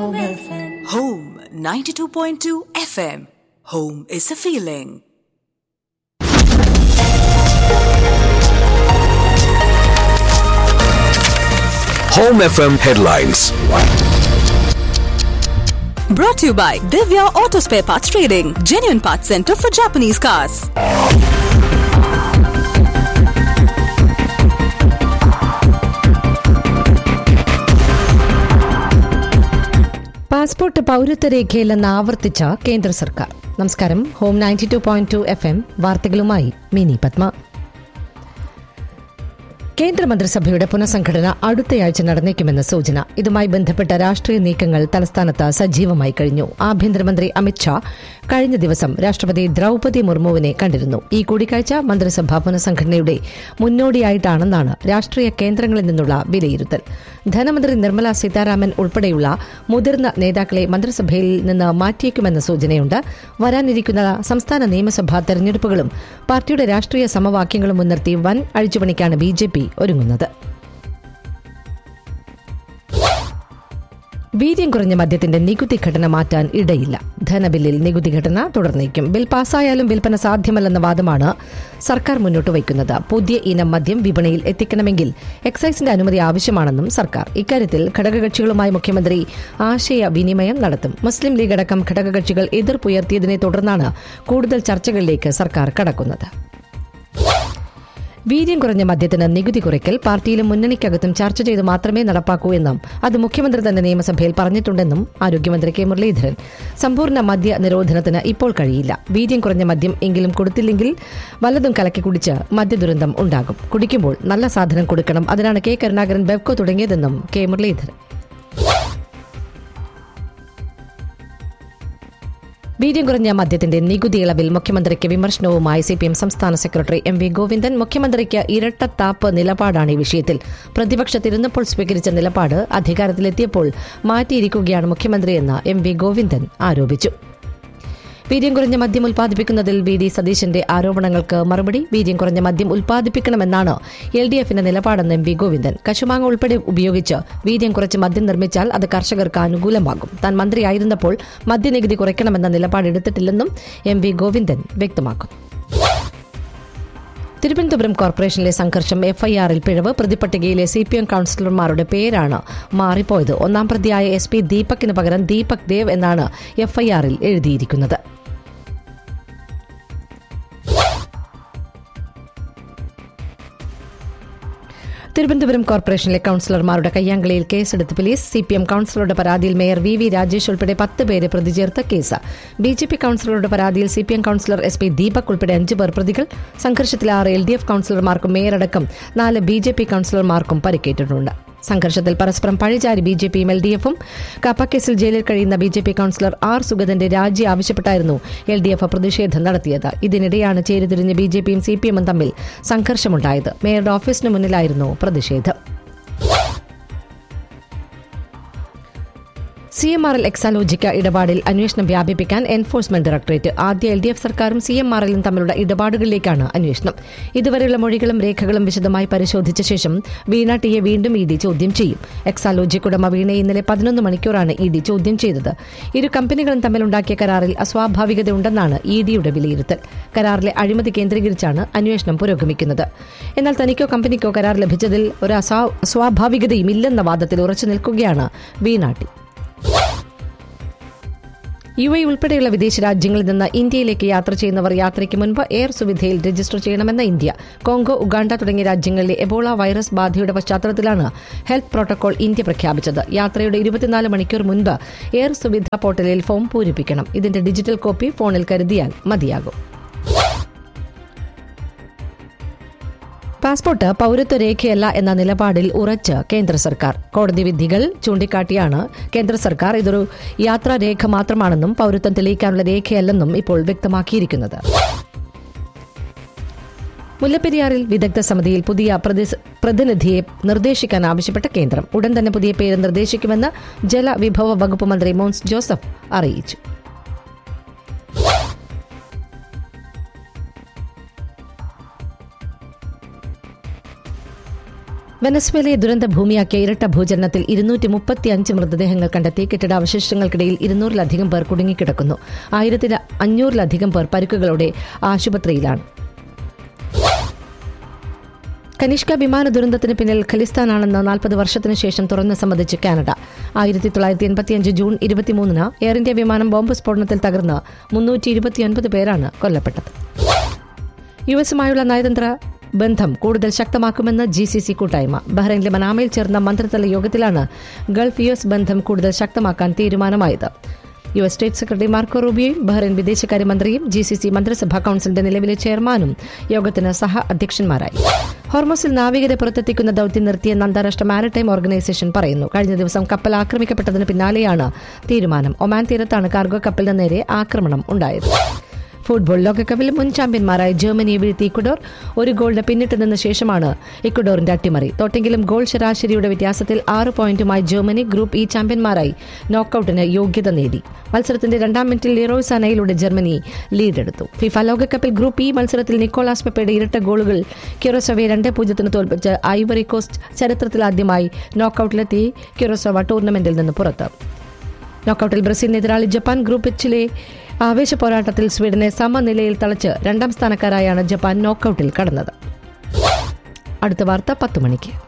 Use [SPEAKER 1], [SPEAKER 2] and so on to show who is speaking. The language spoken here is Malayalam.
[SPEAKER 1] Home FM.
[SPEAKER 2] Home 92.2 FM. Home is a feeling.
[SPEAKER 3] Home FM headlines.
[SPEAKER 2] Brought to you by Divya Auto Spare Parts Trading, genuine parts center for Japanese cars.
[SPEAKER 4] Passport പൗരത്വ രേഖയില്ലെന്ന് ആവർത്തിച്ച കേന്ദ്ര സർക്കാർ നമസ്കാരം home ninety two point two F M വാർത്തകളുമായി മിനി പത്മ കേന്ദ്രമന്ത്രിസഭയുടെ പുനഃസംഘടന അടുത്തയാഴ്ച നടന്നേക്കുമെന്ന് സൂചന ഇതുമായി ബന്ധപ്പെട്ട രാഷ്ട്രീയ നീക്കങ്ങൾ തലസ്ഥാനത്ത് സജീവമായി കഴിഞ്ഞു ആഭ്യന്തരമന്ത്രി അമിത്ഷാ കഴിഞ്ഞ ദിവസം രാഷ്ട്രപതി ദ്രൌപതി മുർമുവിനെ കണ്ടിരുന്നു ഈ കൂടിക്കാഴ്ച മന്ത്രിസഭാ പുനഃസംഘടനയുടെ മുന്നോടിയായിട്ടാണെന്നാണ് രാഷ്ട്രീയ കേന്ദ്രങ്ങളിൽ നിന്നുള്ള വിലയിരുത്തൽ ധനമന്ത്രി നിർമ്മല സീതാരാമൻ ഉൾപ്പെടെയുള്ള മുതിർന്ന നേതാക്കളെ മന്ത്രിസഭയിൽ നിന്ന് മാറ്റിയേക്കുമെന്ന സൂചനയുണ്ട് വരാനിരിക്കുന്ന സംസ്ഥാന നിയമസഭാ തെരഞ്ഞെടുപ്പുകളും പാർട്ടിയുടെ രാഷ്ട്രീയ സമവാക്യങ്ങളും മുൻനിർത്തി വൻ അഴിച്ചുപണിക്കാണ് ബി ജെ പി ഒരുങ്ങുന്നത് വീര്യം കുറഞ്ഞ മദ്യത്തിന്റെ നികുതി ഘടന മാറ്റാൻ ഇടയില്ല ധനബില്ലിൽ നികുതി ഘടന തുടർന്നേക്കും ബിൽ പാസ്സായാലും വിൽപ്പന സാധ്യമല്ലെന്ന വാദമാണ് സർക്കാർ മുന്നോട്ട് വയ്ക്കുന്നത് പുതിയ ഇനം മദ്യം വിപണിയിൽ എത്തിക്കണമെങ്കിൽ എക്സൈസിന്റെ അനുമതി ആവശ്യമാണെന്നും സർക്കാർ ഇക്കാര്യത്തിൽ ഘടകകക്ഷികളുമായി മുഖ്യമന്ത്രി ആശയ വിനിമയം നടത്തും മുസ്ലിം ലീഗ് അടക്കം ഘടകകക്ഷികൾ എതിർപ്പുയർത്തിയതിനെ തുടർന്നാണ് കൂടുതൽ ചർച്ചകളിലേക്ക് സർക്കാർ കടക്കുന്നത് വീര്യം കുറഞ്ഞ മദ്യത്തിന് നികുതി കുറയ്ക്കൽ പാർട്ടിയിലും മുന്നണിക്കകത്തും ചർച്ച ചെയ്ത് മാത്രമേ നടപ്പാക്കൂ എന്നും അത് മുഖ്യമന്ത്രി തന്നെ നിയമസഭയിൽ പറഞ്ഞിട്ടുണ്ടെന്നും ആരോഗ്യമന്ത്രി കെ മുരളീധരൻ സമ്പൂർണ്ണ മദ്യ നിരോധനത്തിന് ഇപ്പോൾ കഴിയില്ല വീര്യം കുറഞ്ഞ മദ്യം എങ്കിലും കൊടുത്തില്ലെങ്കിൽ വല്ലതും കലക്കി കുടിച്ച് മദ്യദുരന്തം ഉണ്ടാകും കുടിക്കുമ്പോൾ നല്ല സാധനം കൊടുക്കണം അതിനാണ് കെ കരുണാകരൻ ബെവ്കോ തുടങ്ങിയതെന്നും കെ മുരളീധരൻ വീര്യം കുറഞ്ഞ മദ്യത്തിന്റെ നികുതി ഇളവിൽ മുഖ്യമന്ത്രിക്ക് വിമർശനവുമായി സി പി എം സംസ്ഥാന സെക്രട്ടറി എം വി ഗോവിന്ദൻ മുഖ്യമന്ത്രിക്ക് ഇരട്ടത്താപ്പ് നിലപാടാണ് ഈ വിഷയത്തിൽ പ്രതിപക്ഷത്തിരുന്നപ്പോൾ സ്വീകരിച്ച നിലപാട് അധികാരത്തിലെത്തിയപ്പോൾ മാറ്റിയിരിക്കുകയാണ് മുഖ്യമന്ത്രിയെന്ന് എം വി ഗോവിന്ദൻ ആരോപിച്ചു വീര്യം കുറഞ്ഞ മദ്യം ഉൽപ്പാദിപ്പിക്കുന്നതിൽ വി ഡി സതീശന്റെ ആരോപണങ്ങൾക്ക് മറുപടി വീര്യം കുറഞ്ഞ മദ്യം ഉൽപ്പാദിപ്പിക്കണമെന്നാണ് എൽ ഡി എഫിന്റെ നിലപാടെന്ന് എം വി ഗോവിന്ദൻ കശുമാങ്ങ ഉൾപ്പെടെ ഉപയോഗിച്ച് വീര്യം കുറച്ച് മദ്യം നിർമ്മിച്ചാൽ അത് കർഷകർക്ക് അനുകൂലമാകും താൻ മന്ത്രിയായിരുന്നപ്പോൾ മദ്യനികുതി കുറയ്ക്കണമെന്ന നിലപാടെടുത്തിട്ടില്ലെന്നും എം വി ഗോവിന്ദൻ വ്യക്തമാക്കും തിരുവനന്തപുരം കോർപ്പറേഷനിലെ സംഘർഷം എഫ്ഐആറിൽ പിഴവ് പ്രതിപട്ടികയിലെ സി പി എം കൌൺസിലർമാരുടെ പേരാണ് മാറിപ്പോയത് ഒന്നാം പ്രതിയായ എസ് പി ദീപകിന് പകരം ദീപക് ദേവ് എന്നാണ് എഫ്ഐആറിൽ എഴുതിയിരിക്കുന്നത് തിരുവനന്തപുരം കോർപ്പറേഷനിലെ കൌൺസിലർമാരുടെ കയ്യാങ്കളിയിൽ കേസെടുത്ത് പോലീസ് സി പി എം കൌൺസിലറുടെ പരാതിയിൽ മേയർ വി വി രാജേഷ് ഉൾപ്പെടെ പത്ത് പേരെ പ്രതി ചേർത്ത കേസ് ബി ജെ പി കൌൺസിലറുടെ പരാതിയിൽ C P M councillor S P Deepak ഉൾപ്പെടെ അഞ്ച് പേർ പ്രതികൾ സംഘർഷത്തിൽ ആറ് എൽ ഡി എഫ് കൌൺസിലർമാർക്കും മേയറടക്കം നാല് ബി ജെ പി കൌൺസിലർമാർക്കും പരിക്കേറ്റിട്ടുണ്ട് സംഘർഷത്തിൽ പരസ്പരം പഴിചാരി ബി ജെ പിയും എൽ ഡി എഫും കാപ്പക്കേസിൽ ജയിലിൽ കഴിയുന്ന B J P councillor R സുഗതന്റെ രാജി ആവശ്യപ്പെട്ടായിരുന്നു എൽ ഡി എഫ് പ്രതിഷേധം നടത്തിയത് ഇതിനിടെയാണ് ചേരിതിരിഞ്ഞ് ബി ജെ പിയും സി പി എമ്മും തമ്മിൽ സംഘർഷമുണ്ടായത് മേയറുടെ ഓഫീസിന് മുന്നിലായിരുന്നു പ്രതിഷേധം സി എം ആർ എൽ എക്സാലോജിക്ക ഇടപാടിൽ അന്വേഷണം വ്യാപിപ്പിക്കാൻ എൻഫോഴ്സ്മെന്റ് ഡയറക്ടറേറ്റ് ആദ്യ എൽ ഡി എഫ് സർക്കാരും സി എം ആർ എല്ലും തമ്മിലുള്ള ഇടപാടുകളിലേക്കാണ് അന്വേഷണം ഇതുവരെയുള്ള മൊഴികളും രേഖകളും വിശദമായി പരിശോധിച്ച ശേഷം വീണ ടിയെ വീണ്ടും ഇ ഡി ചോദ്യം ചെയ്യും എക്സാലോജിക് ഉടമ വീണയെ ഇന്നലെ പതിനൊന്ന് മണിക്കൂറാണ് ഇ ഡി ചോദ്യം ചെയ്തത് ഇരു കമ്പനികളും തമ്മിലുണ്ടാക്കിയ കരാറിൽ അസ്വാഭാവികതയുണ്ടെന്നാണ് ഇ ഡിയുടെ വിലയിരുത്തൽ കരാറിലെ അഴിമതി കേന്ദ്രീകരിച്ചാണ് അന്വേഷണം പുരോഗമിക്കുന്നത് എന്നാൽ തനിക്കോ കമ്പനിക്കോ കരാർ ലഭിച്ചതിൽ ഒരു അസ്വാ- അസ്വാഭാവികതയും ഇല്ലെന്ന വാദത്തിൽ ഉറച്ചു നിൽക്കുകയാണ് വീണ ടി യു എ ഉൾപ്പെടെയുള്ള വിദേശ രാജ്യങ്ങളിൽ നിന്ന് ഇന്ത്യയിലേക്ക് യാത്ര ചെയ്യുന്നവർ യാത്രയ്ക്ക് മുൻപ് എയർ സുവിധയിൽ രജിസ്റ്റർ ചെയ്യണമെന്ന ഇന്ത്യ കോങ്കോ ഉഗാണ്ട തുടങ്ങിയ രാജ്യങ്ങളിലെ എബോള വൈറസ് ബാധയുടെ പശ്ചാത്തലത്തിലാണ് ഹെൽത്ത് പ്രോട്ടോകോൾ ഇന്ത്യ പ്രഖ്യാപിച്ചത് യാത്രയുടെ ഇരുപത്തിനാല് മണിക്കൂർ മുൻപ് എയർ സുവിധ പോർട്ടലിൽ ഫോം പൂരിപ്പിക്കണം ഇതിന്റെ ഡിജിറ്റൽ കോപ്പി ഫോണിൽ കരുതിയാൽ മതിയാകും പാസ്പോർട്ട് പൌരത്വ രേഖയല്ല എന്ന നിലപാടിൽ ഉറച്ച് കേന്ദ്ര സർക്കാർ കോടതി വിധികൾ ചൂണ്ടിക്കാട്ടിയാണ് കേന്ദ്ര സർക്കാർ ഇതൊരു യാത്രാരേഖ മാത്രമാണെന്നും പൌരത്വം തെളിയിക്കാനുള്ള രേഖയല്ലെന്നും ഇപ്പോൾ വ്യക്തമാക്കിയിരിക്കുന്നത് മുല്ലപ്പെരിയാറിൽ വിദഗ്ധ സമിതിയിൽ പുതിയ പ്രതിസ്- പ്രതിനിധിയെ നിർദ്ദേശിക്കാൻ ആവശ്യപ്പെട്ട കേന്ദ്രം ഉടൻ തന്നെ പുതിയ പേര് നിർദ്ദേശിക്കുമെന്ന് ജലവിഭവ വകുപ്പ് മന്ത്രി മോൻസ് ജോസഫ് അറിയിച്ചു വെനസ്വേലയെ ദുരന്ത ഭൂമിയാക്കിയ ഇരട്ട ഭൂചലനത്തിൽ ഇരുന്നൂറ്റി മുപ്പത്തി അഞ്ച് മൃതദേഹങ്ങൾ കണ്ടെത്തി കെട്ടിടാവശിഷ്ടങ്ങൾക്കിടയിൽ ഇരുന്നൂറിലധികം പേർ കുടുങ്ങിക്കിടക്കുന്നു ആയിരത്തി അഞ്ഞൂറിലധികം പേർ പരുക്കുകളോടെ ആശുപത്രിയിലാണ് കനിഷ്ക വിമാന ദുരന്തത്തിന് പിന്നിൽ ഖലിസ്ഥാനാണെന്ന് നാൽപ്പത് വർഷത്തിനു ശേഷം തുറന്ന് സമ്മതിച്ച് കാനഡ ആയിരത്തി തൊള്ളായിരത്തി എൺപത്തിയഞ്ച് ജൂൺ ഇരുപത്തിമൂന്നിന് എയർ ഇന്ത്യ വിമാനം ബോംബ് സ്ഫോടനത്തിൽ തകർന്ന് മുന്നൂറ്റി ഇരുപത്തിയൊൻപത് പേരാണ് കൊല്ലപ്പെട്ടത് യു എസുമായുള്ള നയതന്ത്ര ബന്ധം കൂടുതൽ ശക്തമാക്കുമെന്ന് ജി സി സി കൂട്ടായ്മ ബഹ്റൈനിലെ മനാമയിൽ ചേർന്ന മന്ത്രിതല യോഗത്തിലാണ് ഗൾഫ് യു എസ് ബന്ധം കൂടുതൽ ശക്തമാക്കാൻ തീരുമാനമായത് U S state secretary Marco റൂബിയോയും ബഹ്റൈൻ വിദേശകാര്യമന്ത്രിയും ജി സി സി മന്ത്രിസഭാ കൌൺസിലിന്റെ നിലവിലെ ചെയർമാനും യോഗത്തിന് സഹ അധ്യക്ഷന്മാരായി ഹോർമോസിൽ നാവികരെ പുറത്തെത്തിക്കുന്ന ദൌത്യം നിർത്തിയെന്ന് അന്താരാഷ്ട്ര മാരിടൈം ഓർഗനൈസേഷൻ പറയുന്നു കഴിഞ്ഞ ദിവസം കപ്പൽ ആക്രമിക്കപ്പെട്ടതിന് പിന്നാലെയാണ് തീരുമാനം ഒമാൻ തീരത്താണ് കാർഗോ കപ്പലിന് നേരെ ആക്രമണം ഉണ്ടായത് ഫുട്ബോൾ ലോകകപ്പിൽ മുൻ ചാമ്പ്യന്മാരായ ജർമ്മനിയെ വീഴ്ത്തി ഇക്വഡോർ ഒരു ഗോളിന് പിന്നിട്ട് നിന്ന ശേഷമാണ് ഇക്വഡോറിന്റെ അട്ടിമറി തോട്ടെങ്കിലും ഗോൾ ശരാശരിയുടെ വ്യത്യാസത്തിൽ ആറ് പോയിന്റുമായി ജർമ്മനി ഗ്രൂപ്പ് ഇ ചാമ്പ്യന്മാരായി നോക്കൌട്ടിന് യോഗ്യത നേടി മത്സരത്തിന്റെ രണ്ടാം മിനിറ്റിൽ ലിറോയ് സനയിലൂടെ ജർമ്മനി ലീഡെടുത്തു ഫിഫ ലോകകപ്പിൽ ഗ്രൂപ്പ് ഇ മത്സരത്തിൽ നിക്കോളാസ് പെപ്പയുടെ ഇരട്ട ഗോളുകൾ ക്യൂറോസോവയെ രണ്ട് പൂജ്യത്തിന് തോൽപ്പിച്ച് ഐവറി കോസ്റ്റ് ചരിത്രത്തിലാദ്യമായി നോക്കൌട്ടിലെത്തി ക്യൂറോസോവ ടൂർണമെന്റിൽ നിന്ന് പുറത്ത് നോക്കൌട്ടിൽ ബ്രസീലിന് എതിരാളി ജപ്പാൻ ഗ്രൂപ്പ് എച്ചിലെ ആവേശ പോരാട്ടത്തിൽ സ്വീഡനെ സമനിലയിൽ തളച്ച് രണ്ടാം സ്ഥാനക്കാരായാണ് ജപ്പാൻ നോക്കൌട്ടിൽ കടന്നത് അടുത്ത വാർത്ത പത്ത് മണിക്ക്